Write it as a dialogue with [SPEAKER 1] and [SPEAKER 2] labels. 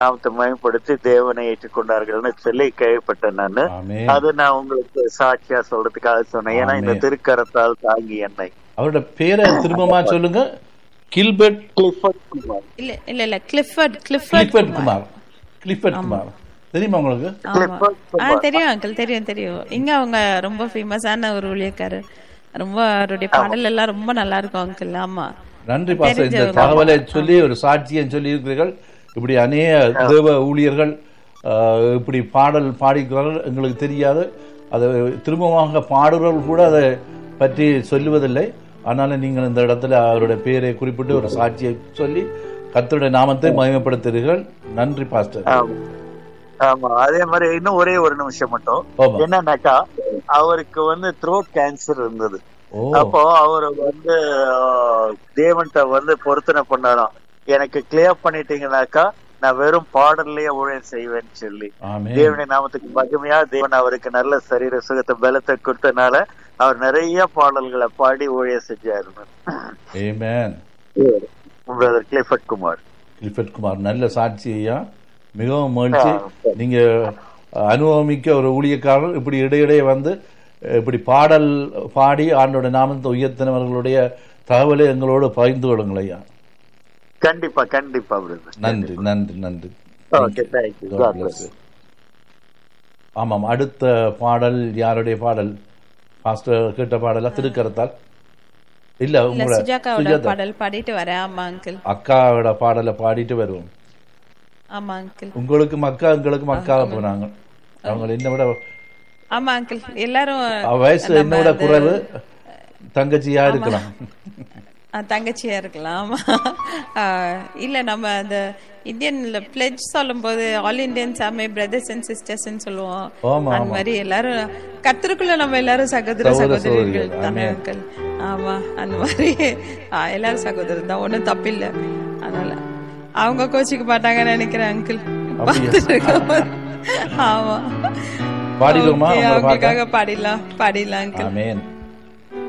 [SPEAKER 1] நாமத்தை மயப்படுத்தி தேவனை ஏற்றுக்கொண்டார்கள்னு சொல்லி கேள்விப்பட்டேன் நானு
[SPEAKER 2] ஆமென்
[SPEAKER 1] அது நான் உங்களுக்கு சாட்சியா சொல்றதுக்காக சொன்னேன் ஏன்னா இந்த
[SPEAKER 2] ஆமென்.
[SPEAKER 1] திருக்கரத்தால் தாங்கி என்னை
[SPEAKER 2] அவரோட பேரை திரும்பமா சொல்லுங்க கில்பர்ட்
[SPEAKER 1] கிளிஃபர்ட் குமார்
[SPEAKER 3] இல்ல இல்ல இல்ல Clifford Clifford
[SPEAKER 2] Clifford Kumar Clifford Kumar தெரியுமா உங்களுக்கு
[SPEAKER 3] ஆமா
[SPEAKER 1] கிளிஃபர்ட்
[SPEAKER 3] ஆ
[SPEAKER 1] குமார்
[SPEAKER 3] தெரியும் அங்கிள் தெரியும் தெரியும் இங்க அவங்க ரொம்ப ஃபேமஸான ஒரு ஊழியக்காரர் ரொம்ப அவருடைய பாடல் எல்லாம் ரொம்ப நல்லா இருக்கும் அங்கிள் ஆமா
[SPEAKER 2] நன்றி பாச இந்த
[SPEAKER 3] தெரிஞ்சவங்க.
[SPEAKER 2] தகவலை சொல்லி ஒரு சாட்சியம் சொல்லி இருக்கிறீர்கள் இப்படி அநேக தேவ ஊழியர்கள் ஆஹ், இப்படி பாடல் பாடிக்கிறார்கள் எங்களுக்கு தெரியாது அதை திரும்பமாக பாடுறவர்கள் கூட அதை பற்றி சொல்லுவதில்லை ஆனாலும் நீங்கள் இந்த இடத்துல அவருடைய பேரை குறிப்பிட்டு ஒரு சாட்சியை சொல்லி கர்த்தருடைய நாமத்தை மகிமைப்படுத்துகிறீர்கள் நன்றி பாஸ்டர்
[SPEAKER 1] ஆமா ஆமா அதே மாதிரி இன்னும் ஒரே ஒரு நிமிஷம் மட்டும்
[SPEAKER 2] ஆமா.
[SPEAKER 1] என்னன்னாக்கா அவருக்கு வந்து த்ரோட் கேன்சர் இருந்தது
[SPEAKER 2] ஓ
[SPEAKER 1] அப்போ அவர் வந்து ஆஹ், தேவன்கிட்ட வந்து பொருத்தனை பண்ணாராம் எனக்கு கிளியர் பண்ணிட்டீங்கன்னாக்கா நான் வெறும் பாடல்லையே ஊழியம் செய்வேன்னு சொல்லி
[SPEAKER 2] ஆமே
[SPEAKER 1] தேவனுடைய நாமத்துக்கு மகிமையா தேவன் அவருக்கு நல்ல சரீர சுகத்தை பலத்தை கொடுத்தனால அவர் நிறைய பாடல்களை பாடி ஊழியம் செஞ்சாரு
[SPEAKER 2] amen
[SPEAKER 1] brother Clifford Kumar
[SPEAKER 2] Gilbert Kumar நல்ல சாட்சி ஐயா மிகவும் மகிழ்ச்சி
[SPEAKER 1] ஆ,
[SPEAKER 2] நீங்க அனுபவமிக்க ஒரு ஊழியக்காரர் இப்படி இடையிடையே வந்து அஹ், இப்படி பாடல் பாடி ஆண்டோட நாமத்தை உயர்த்தினவர்களுடைய தகவலை எங்களோடு பகிர்ந்து கொள்ளுங்கள் ஐயா
[SPEAKER 1] கண்டிப்பா கண்டிப்பா பிரதர்
[SPEAKER 2] நன்றி நன்றி நன்றி
[SPEAKER 1] okay thank you
[SPEAKER 2] God bless you. ஆமாம் அடுத்த பாடல் யாருடைய பாடல் பாஸ்டர் கேட்ட பாடலா திருக்கரத்தால் இல்ல
[SPEAKER 3] இல்ல
[SPEAKER 2] உங்களோட
[SPEAKER 3] சுஜாகாவோட
[SPEAKER 2] சுஜாதா
[SPEAKER 3] பாடல் பாடிட்டு வரேன் ஆமா அங்கிள்
[SPEAKER 2] அக்காவோட பாடலை பாடிட்டு வருவோம்
[SPEAKER 3] ஆமா அங்கிள்
[SPEAKER 2] உங்களுக்கும் அக்கா எங்களுக்கும் அக்காவை போனாங்க அவங்க என்ன விட
[SPEAKER 3] ஆமா அங்கிள் எல்லாரும்
[SPEAKER 2] அவ வயசு
[SPEAKER 3] நம்ம
[SPEAKER 2] என்னோட
[SPEAKER 3] அந்த-
[SPEAKER 2] குறைவு தங்கச்சியா இருக்கலாம்
[SPEAKER 3] ஆ, தங்கச்சியா இருக்கலாம் ஆமா ஆ, இல்ல நம்ம அந்த இந்தியன்ல பிளெஜ் சொல்லும்போது all Indians are my brothers and sisters சொல்லுவோம்
[SPEAKER 2] ஆமா
[SPEAKER 3] அந்த மாதிரி எல்லாரும் கர்த்தருக்குள்ள நம்ம எல்லாரும் சகோதர
[SPEAKER 2] சகோதர
[SPEAKER 3] சகோதரிகள்
[SPEAKER 2] சகோதரிகள்.
[SPEAKER 3] தானே அங்கிள் ஆமா அந்த மாதிரி ஆ, எல்லாரும் சகோதரர் தான் ஒண்ணும் தப்பில்ல அதனால அவங்க கோச்சிக்க மாட்டாங்கன்னு நினைக்கிறேன் அங்கிள் ஆமா
[SPEAKER 2] பாடிடுவோமா
[SPEAKER 3] Okay,
[SPEAKER 2] உங்களை பார்க்க
[SPEAKER 3] அவங்களுக்காக பாடிடலாம் பாடிடலாம் அங்கிள்
[SPEAKER 2] ஆமென்